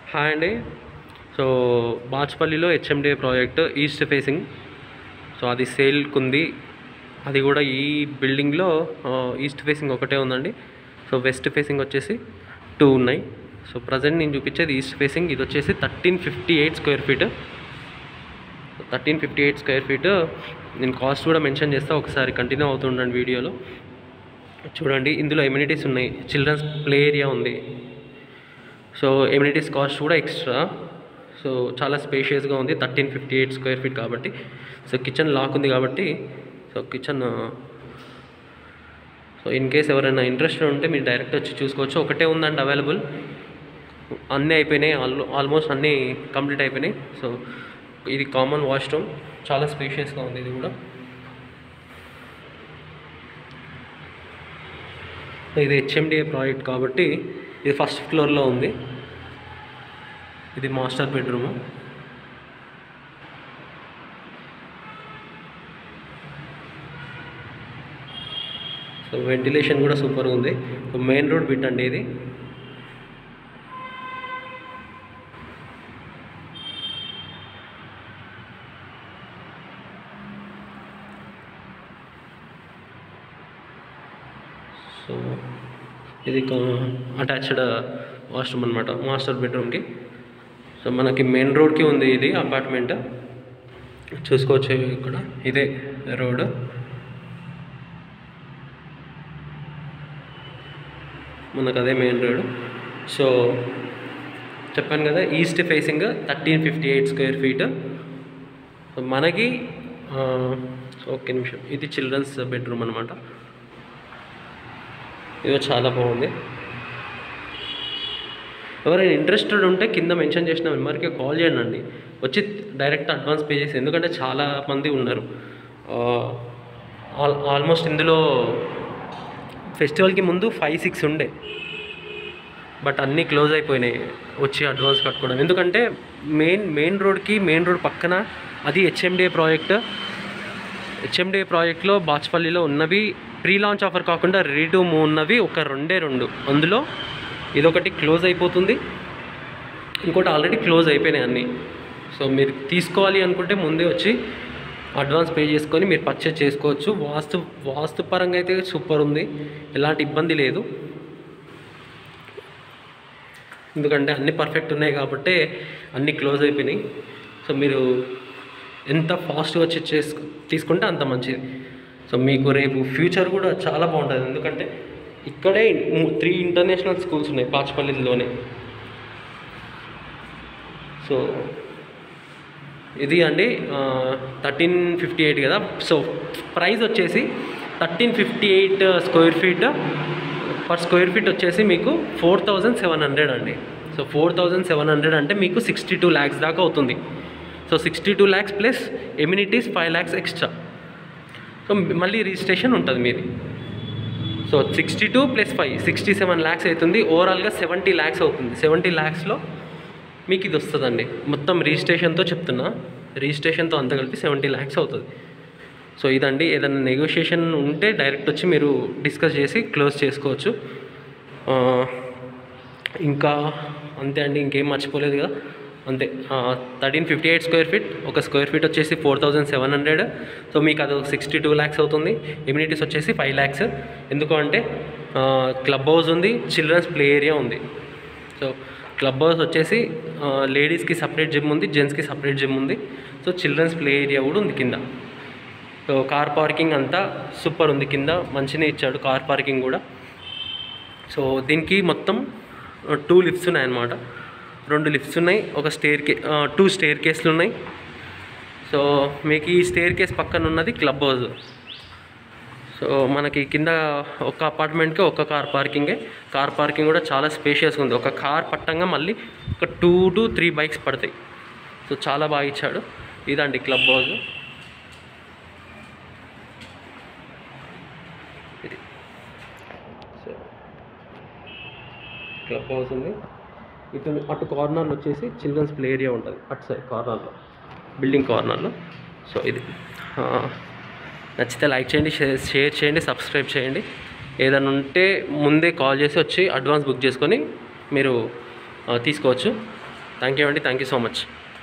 hi అండి so బాచ్పల్లిలో HMDA project east facing so అది సేల్కి ఉంది అది కూడా ఈ బిల్డింగ్లో ఈస్ట్ ఫేసింగ్ ఒకటే ఉందండి సో వెస్ట్ ఫేసింగ్ వచ్చేసి టూ ఉన్నాయి సో ప్రజెంట్ నేను చూపించేది ఈస్ట్ ఫేసింగ్ ఇది వచ్చేసి thirteen fifty eight square feet thirteen fifty eight square feet నేను కాస్ట్ కూడా మెన్షన్ చేస్తా ఒకసారి కంటిన్యూ అవుతుండండి వీడియోలో చూడండి ఇందులో ఎమ్యూనిటీస్ ఉన్నాయి చిల్డ్రన్స్ ప్లే ఏరియా ఉంది సో ఎమ్యూనిటీస్ కాస్ట్ కూడా ఎక్స్ట్రా సో చాలా స్పేషియస్గా ఉంది thirteen fifty eight square feet కాబట్టి సో కిచెన్ లాక్ ఉంది కాబట్టి so kitchen so in case ఎవరైనా ఇంట్రెస్టెడ్ ఉంటే మీరు డైరెక్ట్ వచ్చి చూసుకోవచ్చు ఒకటే ఉందండి అవైలబుల్ అన్నీ అయిపోయినాయి ఆల్ ఆల్మోస్ట్ అన్నీ కంప్లీట్ అయిపోయినాయి సో ఇది కామన్ వాష్రూమ్ చాలా స్పేషియస్గా ఉంది ఇది కూడా ఇది హెచ్ఎండిఏ ప్రాజెక్ట్ కాబట్టి ఇది ఫస్ట్ ఫ్లోర్లో ఉంది ఇది మాస్టర్ బెడ్రూమ్ సో వెంటిలేషన్ కూడా సూపర్ ఉంది మెయిన్ రోడ్ బిట్ అండి ఇది సో ఇది అటాచ్డ్ వాష్రూమ్ అనమాట మాస్టర్ బెడ్రూమ్కి సో మనకి మెయిన్ రోడ్కి ఉంది ఇది అపార్ట్మెంట్ చూసుకోవచ్చు ఇక్కడ ఇదే రోడ్ మనకు అదే మెయిన్ రోడ్ సో చెప్పాను కదా east facing thirteen fifty eight square feet so మనకి ఓకే నిమిషం ఇది చిల్డ్రన్స్ బెడ్రూమ్ అనమాట ఇది చాలా బాగుంది ఎవరైనా ఇంట్రెస్టెడ్ ఉంటే కింద మెన్షన్ చేసిన నెంబర్కి కాల్ చేయండి అండి వచ్చి డైరెక్ట్ అడ్వాన్స్ పే చేసి ఎందుకంటే చాలా మంది ఉన్నారు ఆల్ ఆల్మోస్ట్ ఇందులో ఫెస్టివల్కి ముందు ఫైవ్ సిక్స్ ఉండే బట్ అన్నీ క్లోజ్ అయిపోయినాయి వచ్చి అడ్వాన్స్ కట్టుకోవడం ఎందుకంటే మెయిన్ మెయిన్ రోడ్కి మెయిన్ రోడ్ పక్కన అది హెచ్ఎండిఏ ప్రాజెక్ట్ హెచ్ఎండిఏ ప్రాజెక్ట్లో బాచ్పల్లిలో ఉన్నవి ప్రీ లాంచ్ ఆఫర్ కాకుండా రెడీ టు మూవ్ ఉన్నవి ఒక రెండే రెండు అందులో ఇదొకటి క్లోజ్ అయిపోతుంది ఇంకోటి ఆల్రెడీ క్లోజ్ అయిపోయినాయి అన్నీ సో మీరు తీసుకోవాలి అనుకుంటే ముందే వచ్చి అడ్వాన్స్ పే చేసుకొని మీరు పర్చేజ్ చేసుకోవచ్చు వాస్తు వాస్తు పరంగా అయితే సూపర్ ఉంది ఎలాంటి ఇబ్బంది లేదు ఎందుకంటే అన్నీ పర్ఫెక్ట్ ఉన్నాయి కాబట్టి అన్నీ క్లోజ్ అయిపోయినాయి సో మీరు ఎంత ఫాస్ట్గా వచ్చి చేసుకు తీసుకుంటే అంత మంచిది సో మీకు రేపు ఫ్యూచర్ కూడా చాలా బాగుంటుంది ఎందుకంటే ఇక్కడే త్రీ ఇంటర్నేషనల్ స్కూల్స్ ఉన్నాయి పాచపల్లిలోనే సో ఇది అండి థర్టీన్ ఫిఫ్టీ ఎయిట్ కదా సో ప్రైస్ వచ్చేసి thirteen fifty eight square feet per square feet వచ్చేసి మీకు ఫోర్ థౌజండ్ సెవెన్ హండ్రెడ్ అండి so four thousand seven hundred అంటే మీకు సిక్స్టీ టూ ల్యాక్స్ దాకా అవుతుంది so sixty two lakhs plus amenities five lakhs extra so మళ్ళీ రిజిస్ట్రేషన్ ఉంటుంది మీది so sixty two plus five sixty seven lakhs అవుతుంది ఓవరాల్గా సెవెంటీ ల్యాక్స్ అవుతుంది సెవెంటీ ల్యాక్స్లో మీకు ఇది వస్తుందండి మొత్తం రిజిస్ట్రేషన్తో చెప్తున్నా రిజిస్ట్రేషన్తో అంతా కలిపి సెవెంటీ ల్యాక్స్ అవుతుంది సో ఇదండి ఏదైనా నెగోషియేషన్ ఉంటే డైరెక్ట్ వచ్చి మీరు డిస్కస్ చేసి క్లోజ్ చేసుకోవచ్చు ఇంకా అంతే అండి ఇంకేం మర్చిపోలేదు కదా అంతే thirteen fifty eight square feet ఒక స్క్వేర్ ఫీట్ వచ్చేసి four thousand seven hundred so మీకు అది సిక్స్టీ టూ ల్యాక్స్ అవుతుంది ఇమ్యూనిటీస్ వచ్చేసి ఫైవ్ ల్యాక్స్ ఎందుకు అంటే క్లబ్ హౌస్ ఉంది చిల్డ్రన్స్ ప్లే ఏరియా ఉంది సో క్లబ్ హౌస్ వచ్చేసి లేడీస్కి సపరేట్ జిమ్ ఉంది జెంట్స్కి సపరేట్ జిమ్ ఉంది సో చిల్డ్రన్స్ ప్లే ఏరియా కూడా ఉంది కింద సో కార్ పార్కింగ్ అంతా సూపర్ ఉంది కింద మంచిగా ఇచ్చాడు కార్ పార్కింగ్ కూడా సో దీనికి మొత్తం టూ లిఫ్ట్స్ ఉన్నాయన్నమాట రెండు లిఫ్ట్స్ ఉన్నాయి ఒక స్టేర్ కే టూ స్టేర్ కేస్లు ఉన్నాయి సో మీకు ఈ స్టేర్ కేస్ పక్కన ఉన్నది క్లబ్ హౌస్ సో మనకి కింద ఒక అపార్ట్మెంట్కి ఒక కార్ పార్కింగే కార్ పార్కింగ్ కూడా చాలా స్పేషియస్గా ఉంది ఒక కార్ పట్టంగా మళ్ళీ ఒక టూ టు త్రీ బైక్స్ పడతాయి సో చాలా బాగా ఇచ్చాడు ఇదండి క్లబ్ హౌస్ ఇది సో క్లబ్ హౌస్ ఉంది ఇటు అటు కార్నర్లో వచ్చేసి చిల్డ్రన్స్ ప్లే ఏరియా ఉంటుంది అటు సైడ్ కార్నర్లో బిల్డింగ్ కార్నర్లో సో ఇది ఆ, నచ్చితే లైక్ చేయండి షేర్ షేర్ చేయండి సబ్స్క్రైబ్ చేయండి ఏదైనా ఉంటే ముందే కాల్ చేసి వచ్చి అడ్వాన్స్ బుక్ చేసుకొని మీరు ఆ, తీసుకోవచ్చు థ్యాంక్ యూ అండి థ్యాంక్ యూ సో మచ్